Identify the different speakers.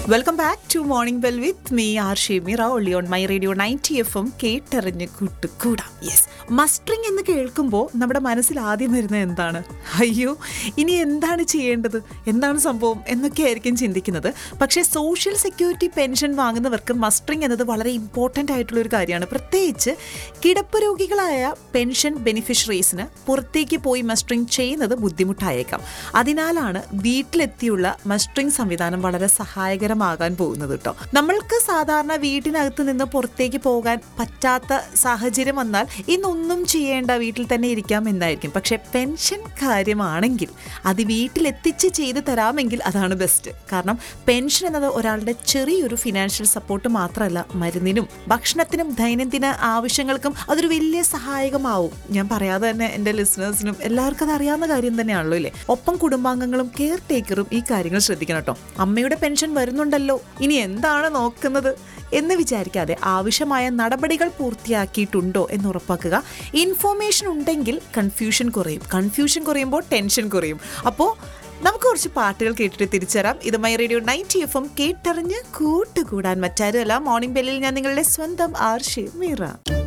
Speaker 1: welcome back to morning bell with me R Shameera ഒള്ളി on my radio ninety F M കേട്ടറിഞ്ഞ് കൂട്ടുകൂടാം yes mustering എന്ന് കേൾക്കുമ്പോൾ നമ്മുടെ മനസ്സിൽ ആദ്യം വരുന്നത് എന്താണ് അയ്യോ ഇനി എന്താണ് ചെയ്യേണ്ടത് എന്താണ് സംഭവം എന്നൊക്കെ ആയിരിക്കും ചിന്തിക്കുന്നത് പക്ഷേ സോഷ്യൽ സെക്യൂരിറ്റി പെൻഷൻ വാങ്ങുന്നവർക്ക് മസ്റ്ററിങ് എന്നത് വളരെ ഇമ്പോർട്ടൻ്റ് ആയിട്ടുള്ള ഒരു കാര്യമാണ് പ്രത്യേകിച്ച് കിടപ്പ് രോഗികളായ പെൻഷൻ ബെനിഫിഷ്യറീസിന് പുറത്തേക്ക് പോയി മസ്റ്ററിങ് ചെയ്യുന്നത് ബുദ്ധിമുട്ടായേക്കാം അതിനാലാണ് വീട്ടിലെത്തിയുള്ള മസ്റ്ററിങ് സംവിധാനം വളരെ സഹായകരമാകാൻ പോകുന്നത് കേട്ടോ നമ്മൾക്ക് സാധാരണ വീട്ടിനകത്ത് നിന്ന് പുറത്തേക്ക് പോകാൻ പറ്റാത്ത സാഹചര്യം വന്നാൽ ഇന്നൊന്നും ചെയ്യേണ്ട വീട്ടിൽ തന്നെ ഇരിക്കാം എന്നായിരിക്കും പക്ഷെ പെൻഷൻ കാര്യമാണെങ്കിൽ അത് വീട്ടിലെത്തിച്ച് ചെയ്ത് തരാമെങ്കിൽ അതാണ് ബെസ്റ്റ് കാരണം പെൻഷൻ എന്നത് ഒരാളുടെ ചെറിയൊരു ഫിനാൻഷ്യൽ സപ്പോർട്ട് മാത്രമല്ല മരുന്നിനും ഭക്ഷണത്തിനും ദൈനംദിന ആവശ്യങ്ങൾക്കും അതൊരു വലിയ സഹായകമാവും ഞാൻ പറയാതെ തന്നെ എൻ്റെ ലിസണേഴ്സിനും എല്ലാവർക്കും അത് അറിയാവുന്ന കാര്യം തന്നെയാണല്ലോ ഇല്ലേ ഒപ്പം കുടുംബാംഗങ്ങളും കെയർ ടേക്കറും ഈ കാര്യങ്ങൾ ശ്രദ്ധിക്കണം കേട്ടോ അമ്മയുടെ പെൻഷൻ വരുന്നുണ്ടല്ലോ ഇനി എന്താണ് നോക്കുന്നത് എന്ന് വിചാരിക്കാതെ ആവശ്യമായ നടപടികൾ പൂർത്തിയാക്കിയിട്ടുണ്ടോ എന്ന് ഉറപ്പാക്കുക ഇൻഫോർമേഷൻ ഉണ്ടെങ്കിൽ കൺഫ്യൂഷൻ കുറയും കൺഫ്യൂഷൻ കുറയുമ്പോൾ ടെൻഷൻ കുറയും അപ്പോൾ നമുക്ക് കുറച്ച് പാട്ടുകൾ കേട്ടിട്ട് തിരിച്ചുതരാം ഇത് my radio ninety F M കേട്ടറിഞ്ഞ് കൂട്ടുകൂടാൻ മറ്റാരുമല്ല മോർണിംഗ് ബെല്ലിൽ ഞാൻ നിങ്ങളുടെ സ്വന്തം ആർഷി മീറ